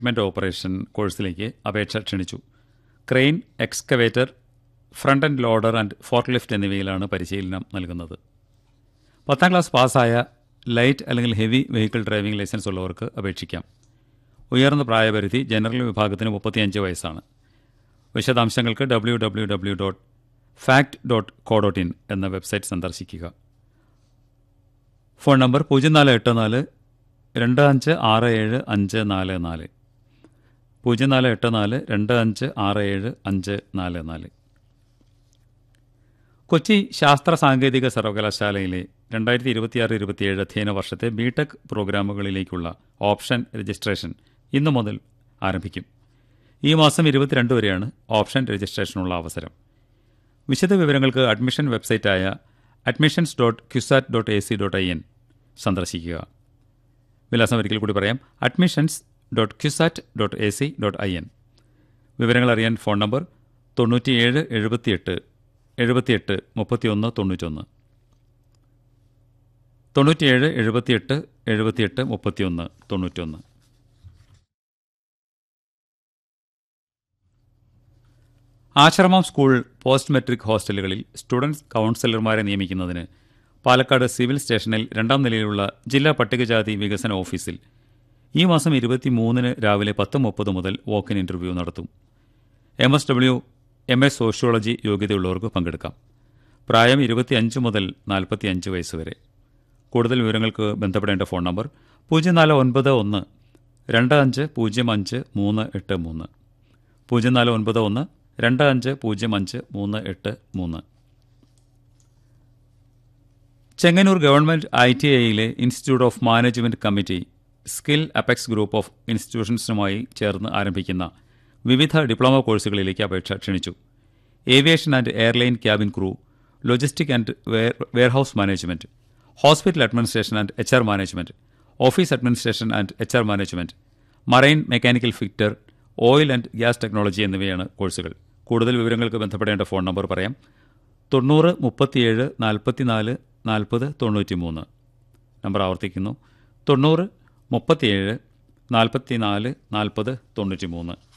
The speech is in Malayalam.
മെന്റ് ഓപ്പറേഷൻ കോഴ്സിലേക്ക് അപേക്ഷ ക്ഷണിച്ചു crane excavator front and loader and fork lift എന്നിവയിലാണ് പരിശീലനം നൽകുന്നത് പത്താം ക്ലാസ് പാസ്സായ ലൈറ്റ് അല്ലെങ്കിൽ ഹെവി വെഹിക്കിൾ ഡ്രൈവിംഗ് ലൈസൻസ് ഉള്ളവർക്ക് അപേക്ഷിക്കാം ഉയർന്ന പ്രായപരിധി ജനറൽ വിഭാഗത്തിന് മുപ്പത്തിയഞ്ച് വയസ്സാണ് വിശദാംശങ്ങൾക്ക് W W W dot fact dot co dot in എന്ന വെബ്സൈറ്റ് സന്ദർശിക്കുക ഫോൺ നമ്പർ പൂജ്യം നാല് എട്ട് നാല് രണ്ട് അഞ്ച് ആറ് ഏഴ് അഞ്ച് നാല് നാല് പൂജ്യം നാല് എട്ട് നാല് രണ്ട് അഞ്ച് ആറ് ഏഴ് അഞ്ച് നാല് നാല് കൊച്ചി ശാസ്ത്ര സാങ്കേതിക സർവകലാശാലയിലെ രണ്ടായിരത്തി ഇരുപത്തിയാറ് ഇരുപത്തിയേഴ് അധ്യയന വർഷത്തെ ബിടെക് പ്രോഗ്രാമുകളിലേക്കുള്ള ഓപ്ഷൻ രജിസ്ട്രേഷൻ ഇന്നു മുതൽ ആരംഭിക്കും ഈ മാസം ഇരുപത്തിരണ്ട് വരെയാണ് ഓപ്ഷൻ രജിസ്ട്രേഷനുള്ള അവസരം വിശദ വിവരങ്ങൾക്ക് അഡ്മിഷൻ വെബ്സൈറ്റായ admissions dot CUSAT dot A C dot I N സന്ദർശിക്കുക വിലാസം ഒരിക്കൽ കൂടി പറയാം admissions dot CUSAT dot A C dot I N വിവരങ്ങൾ അറിയാൻ ഫോൺ നമ്പർ തൊണ്ണൂറ്റിയേഴ് എഴുപത്തിയെട്ട് എഴുപത്തിയെട്ട് മുപ്പത്തിയൊന്ന് തൊണ്ണൂറ്റൊന്ന് തൊണ്ണൂറ്റിയേഴ് എഴുപത്തിയെട്ട് എഴുപത്തിയെട്ട് മുപ്പത്തിയൊന്ന് തൊണ്ണൂറ്റൊന്ന് ആശ്രമം സ്കൂൾ പോസ്റ്റ് മെട്രിക് ഹോസ്റ്റലുകളിൽ സ്റ്റുഡൻസ് കൗൺസിലർമാരെ നിയമിക്കുന്നതിന് പാലക്കാട് സിവിൽ സ്റ്റേഷനിൽ രണ്ടാം നിലയിലുള്ള ജില്ലാ പട്ടികജാതി വികസന ഓഫീസിൽ ഈ മാസം ഇരുപത്തിമൂന്നിന് രാവിലെ പത്ത് മുപ്പത് മുതൽ വോക്കിൻ ഇൻ്റർവ്യൂ നടത്തും M S W M S sociology യോഗ്യതയുള്ളവർക്ക് പങ്കെടുക്കാം പ്രായം ഇരുപത്തിയഞ്ച് മുതൽ നാൽപ്പത്തിയഞ്ച് വയസ്സ് വരെ കൂടുതൽ വിവരങ്ങൾക്ക് ബന്ധപ്പെടേണ്ട ഫോൺ നമ്പർ പൂജ്യം നാല് ഒൻപത് ഒന്ന് രണ്ട് അഞ്ച് പൂജ്യം അഞ്ച് മൂന്ന് എട്ട് മൂന്ന് പൂജ്യം നാല് ഒൻപത് ഒന്ന് രണ്ട് അഞ്ച് പൂജ്യം അഞ്ച് മൂന്ന് എട്ട് മൂന്ന് ചെങ്ങന്നൂർ ഗവൺമെന്റ് ഐ ടി ഐയിലെ institute of management committee skill apex group of ഇൻസ്റ്റിറ്റ്യൂഷൻസുമായി ചേർന്ന് ആരംഭിക്കുന്ന വിവിധ ഡിപ്ലോമ കോഴ്സുകളിലേക്ക് അപേക്ഷ ക്ഷണിച്ചു aviation and airline cabin crew logistic and warehouse management hospital administration and H R management office administration and H R management marine mechanical fitter oil and gas technology എന്നിവയാണ് കോഴ്സുകൾ കൂടുതൽ വിവരങ്ങൾക്ക് ബന്ധപ്പെടേണ്ട ഫോൺ നമ്പർ പറയാം തൊണ്ണൂറ് മുപ്പത്തിയേഴ് നാൽപ്പത്തിനാല് നാൽപ്പത് തൊണ്ണൂറ്റി മൂന്ന് നമ്പർ ആവർത്തിക്കുന്നു തൊണ്ണൂറ് മുപ്പത്തിയേഴ് നാൽപ്പത്തിനാല് നാൽപ്പത് തൊണ്ണൂറ്റി മൂന്ന്